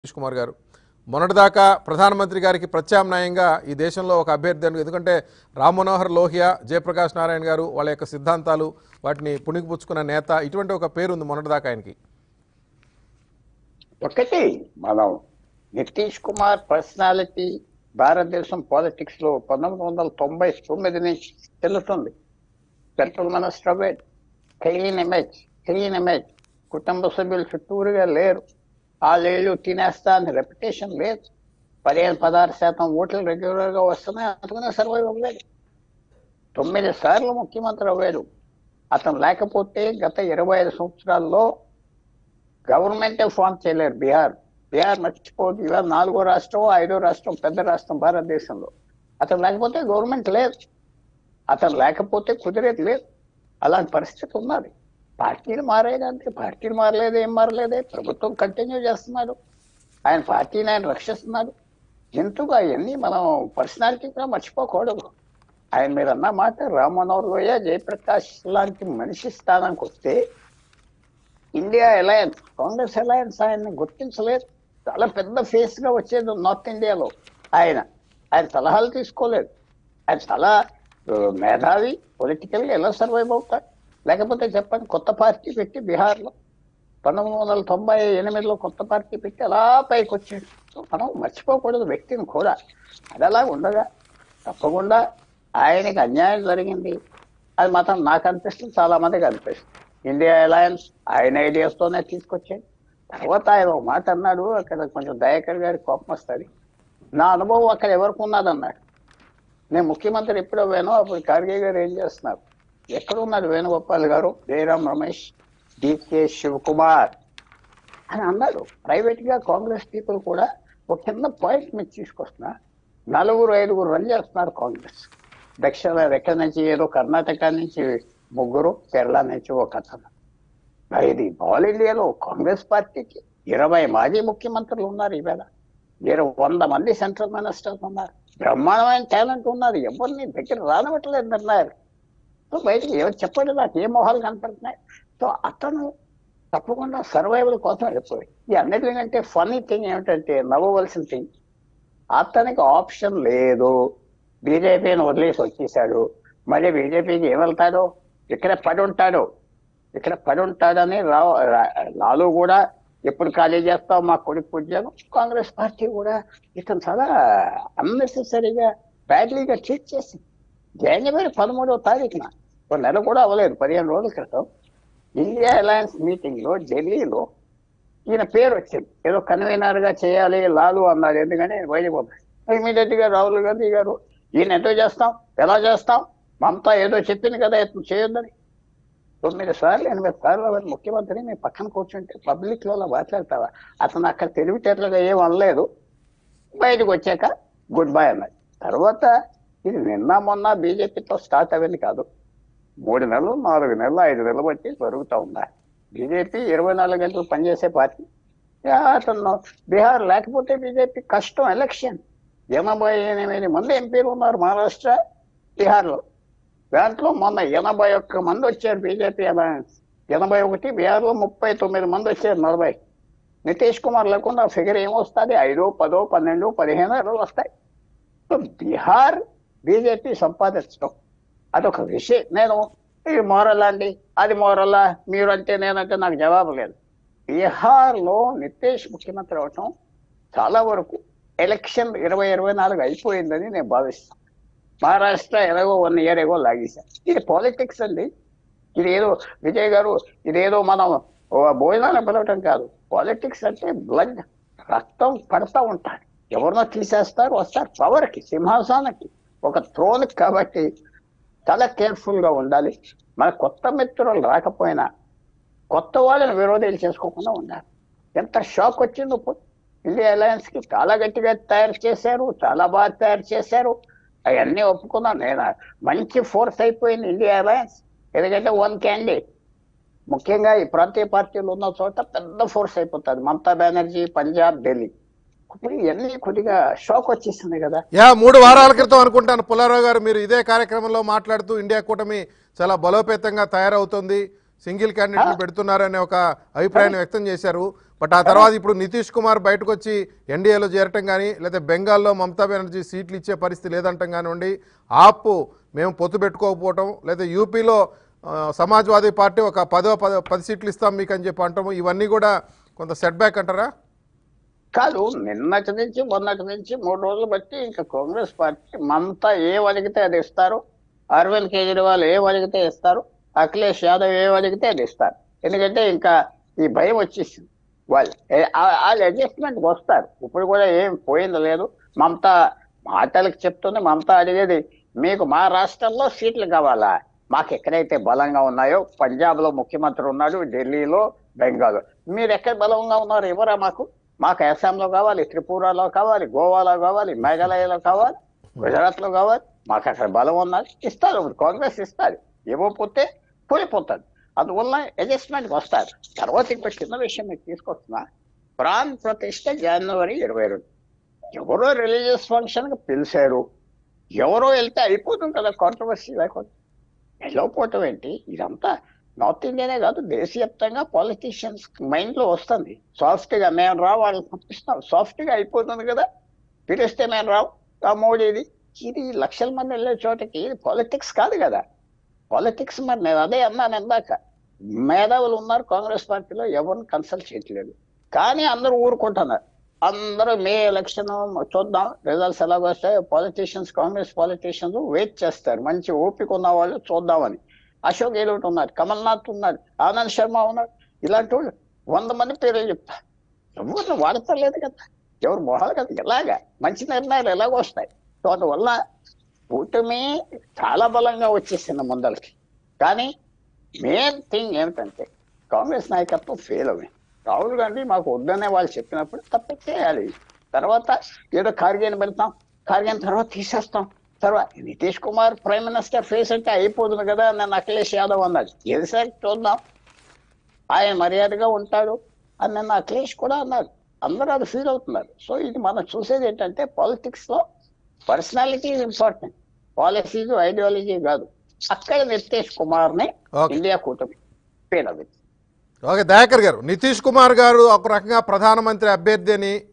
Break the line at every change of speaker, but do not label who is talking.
నితీష్ కుమార్ గారు మొన్నటిదాకా ప్రధానమంత్రి గారికి ప్రత్యామ్నాయంగా ఈ దేశంలో ఒక అభ్యర్థి అని ఎందుకంటే రామ్ మనోహర్ లోహియా జయప్రకాష్ నారాయణ గారు వాళ్ళ యొక్క సిద్ధాంతాలు వాటిని పుణికిపుచ్చుకున్న నేత ఇటువంటి ఒక పేరు ఉంది మొన్నటిదాకా ఆయనకి
ఒకటి మనం నితీష్ కుమార్ పర్సనాలిటీ భారతదేశం పాలిటిక్స్ లో పంతొమ్మిది వందల తొంభై తొమ్మిది నుంచి చెల్లుతుంది సెంట్రల్ మినిస్టర్ అవేడ్ క్లీన్ ఇమేజ్ క్లీన్ ఇమేజ్ కుటుంబ సభ్యులు చుట్టూరుగా లేరు వాళ్ళేళ్ళు తినేస్తా అని రెప్యుటేషన్ లేదు పదిహేను పదహారు శాతం ఓట్లు రెగ్యులర్ గా వస్తున్నాయి అందుకనే సర్వైవ్ అవ్వలేదు తొమ్మిది సార్లు ముఖ్యమంత్రి అవ్వాడు అతను లేకపోతే గత ఇరవై ఐదు సంవత్సరాల్లో గవర్నమెంటే ఫామ్ చేయలేరు బీహార్ బీహార్ మర్చిపోదు ఇవాళ నాలుగో రాష్ట్రం ఐదో రాష్ట్రం పెద్ద రాష్ట్రం భారతదేశంలో అతను లేకపోతే గవర్నమెంట్ లేదు అతను లేకపోతే కుదిరేది లేదు అలాంటి పరిస్థితి ఉన్నది పార్టీలు మారేది అంతే పార్టీలు మారలేదు ఏం మారలేదే ప్రభుత్వం కంటిన్యూ చేస్తున్నాడు ఆయన పార్టీని ఆయన రక్షిస్తున్నాడు ఎందుకు అవన్నీ మనం పర్సనాలిటీ కూడా మర్చిపోకూడదు ఆయన మీరు అన్న మాట రామ్ మనోహర్ లోయ జయప్రకాష్ లాంటి మనిషి స్థానానికి వస్తే ఇండియా అలయన్స్ కాంగ్రెస్ అలయన్స్ ఆయన్ని గుర్తించలేదు చాలా పెద్ద ఫేస్ గా వచ్చేది నార్త్ ఇండియాలో ఆయన ఆయన సలహాలు తీసుకోలేదు ఆయన చాలా ఆ, మేధావి పొలిటికల్ గా ఎలా సర్వైవ్ అవుతాడు లేకపోతే చెప్పండి కొత్త పార్టీ పెట్టి బీహార్లో పంతొమ్మిది వందల తొంభై ఎనిమిదిలో కొత్త పార్టీ పెట్టి అలా పైకి వచ్చాడు సో మనం మర్చిపోకూడదు వ్యక్తిని కూడా అది అలా ఉండగా తప్పకుండా ఆయనకి అన్యాయం జరిగింది అది మాత్రం నాకు అనిపిస్తుంది చాలా మందికి అనిపిస్తుంది ఇండియా అలయన్స్ ఆయన ideas తోనే తీసుకొచ్చాడు తర్వాత ఆయన ఒక మాట అన్నాడు అక్కడ కొంచెం దయాకర్ గారి కోపం వస్తుంది నా అనుభవం అక్కడ ఎవరికి ఉన్నదన్నాడు నేను ముఖ్యమంత్రి ఎప్పుడో వేనో అప్పుడు ఖార్గే గారు ఏం చేస్తున్నారు ఎక్కడ ఉన్నారు వేణుగోపాల్ గారు జయరాం రమేష్ డికే శివకుమార్ అని అన్నాడు ప్రైవేట్ గా కాంగ్రెస్ పీపుల్ కూడా ఒక చిన్న పాయింట్ మీద తీసుకొస్తున్నా నలుగురు ఐదుగురు రన్ చేస్తున్నారు కాంగ్రెస్ దక్షిణ ఎక్కడి నుంచి ఏదో కర్ణాటక నుంచి ముగ్గురు కేరళ నుంచి ఒక అతను మరి ఇది ఆల్ ఇండియాలో కాంగ్రెస్ పార్టీకి ఇరవై మాజీ ముఖ్యమంత్రులు ఉన్నారు ఈవేళ ఇరవై వంద మంది సెంట్రల్ మినిస్టర్స్ ఉన్నారు బ్రహ్మాండమైన టాలెంట్ ఉన్నది ఎవరిని దగ్గర రానివ్వట్లేదు నిర్ణయాలు సో బయటికి ఎవరు చెప్పండి నాకు ఏ మొహాలు కనపడుతున్నాయి సో అతను తప్పకుండా సర్వైవల్ కోసం వెళ్ళిపోయి ఈ అన్నిటికంటే ఫనీ థింగ్ ఏమిటంటే నవ్వవలసిన థింగ్ అతనికి ఆప్షన్ లేదు బీజేపీని వదిలేసి వచ్చేసాడు మళ్ళీ బీజేపీకి ఏం వెళ్తాడు ఇక్కడ పడి ఉంటాడు ఇక్కడ పడి ఉంటాడని రావు రా- లాలు కూడా ఎప్పుడు ఖాళీ చేస్తావు మా కొడుకు ఉద్యోగం కాంగ్రెస్ పార్టీ కూడా ఇతను చాలా అన్నెసెసరీగా బ్యాడ్లీగా ట్రీట్ చేసింది జనవరి పదమూడవ తారీఖున ఒక నెల కూడా అవ్వలేదు పదిహేను రోజుల క్రితం ఇండియా అలయన్స్ మీటింగ్ లో ఢిల్లీలో ఈయన పేరు వచ్చింది ఏదో కన్వీనర్ గా చేయాలి లాలు అన్నారు ఎందుకంటే వైద్యపోతాడు ఇమీడియట్ గా రాహుల్ గాంధీ గారు ఈయన ఎంతో చేస్తాం ఎలా చేస్తాం మమతా ఏదో చెప్పింది కదా ఇతను చేయొద్దని తొమ్మిది సార్లు ఎనిమిది సార్లు அவர் ముఖ్యమంత్రి నీ పక్కన కూర్చుంటే పబ్లిక్ లో అలా మాట్లాడతావా అతను అక్కడ తెలివితేటలుగా ఏం అనలేదు బయటకు వచ్చాక గుడ్ బై అన్నది తర్వాత ఇది నిన్న మొన్న బీజేపీతో స్టార్ట్ అవ్వింది కాదు మూడు నెలలు నాలుగు నెలలు ఐదు నెలలు బట్టి జరుగుతూ ఉందా బీజేపీ ఇరవై నాలుగు గంటలు పనిచేసే పార్టీ యా, అతను బీహార్ లేకపోతే బీజేపీ కష్టం ఎలక్షన్ ఎనభై ఎనిమిది మంది ఎంపీలు ఉన్నారు మహారాష్ట్ర బీహార్లో దాంట్లో మొన్న ఎనభై ఒక్క మంది వచ్చారు బీజేపీ అలయన్స్ ఎనభై ఒకటి బీహార్లో ముప్పై తొమ్మిది మంది వచ్చారు నలభై నితీష్ కుమార్ లేకుండా ఫిగర్ ఏమొస్తుంది ఐదో పదో పన్నెండు పదిహేను ఇరవై వస్తాయి సో బీహార్ బీజేపీ సంపాదించడం అదొక విషయం నేను ఇది మోరల్ అండి అది మోరల్లా మీరంటే నేనంటే నాకు జవాబు లేదు బీహార్లో నితీష్ ముఖ్యమంత్రి అవటం చాలా వరకు ఎలక్షన్ ఇరవై ఇరవై నాలుగు అయిపోయిందని నేను భావిస్తాను మహారాష్ట్ర ఎలాగో వన్ ఇయర్ ఏగో లాగేశారు ఇది పాలిటిక్స్ అండి ఇది ఏదో విజయ్ గారు ఇదేదో మనం ఓ భోజనాన్ని పిలవటం కాదు పాలిటిక్స్ అంటే బ్లడ్ రక్తం పడతా ఉంటారు ఎవరినో తీసేస్తారు వస్తారు పవర్కి సింహాసనానికి ఒక థ్రోన్ కాబట్టి చాలా కేర్ఫుల్ గా ఉండాలి మన కొత్త మిత్రులు రాకపోయినా కొత్త వాళ్ళని విరోధాలు చేసుకోకుండా ఉండాలి ఎంత షాక్ వచ్చిందో ఇప్పుడు ఇండియా అలయన్స్ కి చాలా గట్టిగా తయారు చేశారు చాలా బాగా తయారు చేశారు అవన్నీ ఒప్పుకున్నాను నేను మంచి ఫోర్స్ అయిపోయింది ఇండియా అలయన్స్ ఎందుకంటే వన్ క్యాండిడేట్ ముఖ్యంగా ఈ ప్రాంతీయ పార్టీలు ఉన్న చోట పెద్ద ఫోర్స్ అయిపోతుంది మమతా బెనర్జీ పంజాబ్ ఢిల్లీ ఇప్పుడు ఇవన్నీ కొద్దిగా షాక్ వచ్చేసింది కదా
యా మూడు వారాల క్రితం అనుకుంటాను పుల్లారావు గారు మీరు ఇదే కార్యక్రమంలో మాట్లాడుతూ ఇండియా కూటమి చాలా బలోపేతంగా తయారవుతుంది సింగిల్ క్యాండిడేట్ పెడుతున్నారనే ఒక అభిప్రాయాన్ని వ్యక్తం చేశారు బట్ ఆ తర్వాత ఇప్పుడు నితీష్ కుమార్ బయటకు వచ్చి ఎన్డీఏలో చేరటం కానీ లేదా బెంగాల్లో మమతా బెనర్జీ సీట్లు ఇచ్చే పరిస్థితి లేదంటం కానివ్వండి ఆప్ మేము పొత్తు పెట్టుకోకపోవటం లేదా యూపీలో ఆ, సమాజ్వాదీ పార్టీ ఒక పదో పద పది సీట్లు ఇస్తాం మీకు అని చెప్పి అంటాము ఇవన్నీ కూడా కొంత సెట్ బ్యాక్ అంటారా
కాదు నిన్నటి నుంచి మొన్నటి నుంచి మూడు రోజులు బట్టి ఇంకా కాంగ్రెస్ పార్టీ మమతా ఏ అడిగితే అది ఇస్తారు అరవింద్ కేజ్రీవాల్ ఏ అడిగితే ఇస్తారు అఖిలేష్ యాదవ్ ఏ అడిగితే అది ఇస్తారు ఎందుకంటే ఇంకా ఈ భయం వచ్చేసింది వాళ్ళు ఏ- ఆ- వాళ్ళు అడ్జస్ట్మెంట్ వస్తారు ఇప్పుడు కూడా ఏం పోయింది లేదు మమతా మాటలకు చెప్తుంది మమతా అడిగేది మీకు మా రాష్ట్రంలో సీట్లు కావాలా మాకు ఎక్కడైతే బలంగా ఉన్నాయో పంజాబ్ లో ముఖ్యమంత్రి ఉన్నాడు ఢిల్లీలో బెంగాల్ మీరు ఎక్కడ బలంగా ఉన్నారు ఎవరా మాకు మాకు అస్సాంలో కావాలి త్రిపురలో కావాలి గోవాలో కావాలి మేఘాలయలో కావాలి గుజరాత్ లో కావాలి మాకు అక్కడ బలం ఉన్నది ఇస్తారు కాంగ్రెస్ ఇస్తారు ఇవ్వకపోతే కూలిపోతుంది అందువల్ల అడ్జస్ట్మెంట్ వస్తారు తర్వాత ఇంకో చిన్న విషయం మీకు తీసుకొస్తున్నా ప్రాణ్ ప్రతిష్ట జనవరి ఇరవై రెండు ఎవరో రిలీజియస్ ఫంక్షన్ కి పిలిచారు ఎవరో వెళ్తే అయిపోతుంది కదా కాంట్రవర్సీ లేకుండా వెళ్ళకపోవటం ఏంటి ఇదంతా నార్త్ ఇండియానే కాదు దేశవ్యాప్తంగా పాలిటీషియన్స్ మైండ్ లో వస్తుంది సాఫ్ట్ గా మేము రా వాళ్ళని పంపిస్తాం సాఫ్ట్ గా అయిపోతుంది కదా పిలిస్తే మేము రావు ఆ మోడీది ఇది లక్షల మంది వెళ్ళే చోటకి ఇది పాలిటిక్స్ కాదు కదా పాలిటిక్స్ మరి నేను అదే అన్నాను ఇందాక మేధావులు ఉన్నారు కాంగ్రెస్ పార్టీలో ఎవరిని కన్సల్ట్ చేయట్లేదు కానీ అందరూ ఊరుకుంటున్నారు అందరూ మే ఎలక్షన్ చూద్దాం రిజల్ట్స్ ఎలాగ వస్తాయి పాలిటీషియన్స్ కాంగ్రెస్ పాలిటీషియన్స్ వెయిట్ చేస్తారు మంచి ఓపిక ఉన్న వాళ్ళు చూద్దామని అశోక్ గెహ్లోట్ ఉన్నారు కమల్నాథ్ ఉన్నారు ఆనంద్ శర్మ ఉన్నారు ఇలాంటి వాళ్ళు వంద మంది పేర్లు చెప్తారు ఎవరిని వాడతలేదు కదా ఎవరు మొహాలు కదా ఇలాగా మంచి నిర్ణయాలు ఎలాగ వస్తాయి సో అందువల్ల కూటమి చాలా బలంగా వచ్చేసింది ముందలకి కానీ మెయిన్ థింగ్ ఏమిటంటే కాంగ్రెస్ నాయకత్వం ఫెయిల్ అయింది రాహుల్ గాంధీ మాకు వద్దనే వాళ్ళు చెప్పినప్పుడు తప్పెట్టేయాలి తర్వాత ఏదో కార్గేని పెడతాం కార్గేని తర్వాత తీసేస్తాం తర్వాత Nitish Kumar prime minister face అంటే అయిపోతుంది కదా నన్ను అఖిలేష్ యాదవ్ అన్నాడు ఏది సార్ చూద్దాం ఆయన మర్యాదగా ఉంటాడు అని నిన్న అఖిలేష్ కూడా అన్నారు అందరూ అది ఫీల్ అవుతున్నారు సో ఇది మనం చూసేది ఏంటంటే పాలిటిక్స్ లో పర్సనాలిటీ ఇంపార్టెంట్ పాలసీస్ ఐడియాలజీ కాదు అక్కడ నితీష్ కుమార్ ని
Okay.
ఇండియా కూటమి పేరు
ఓకే దయాకర్ గారు నితీష్ కుమార్ గారు ఒక రకంగా ప్రధానమంత్రి అభ్యర్థి అని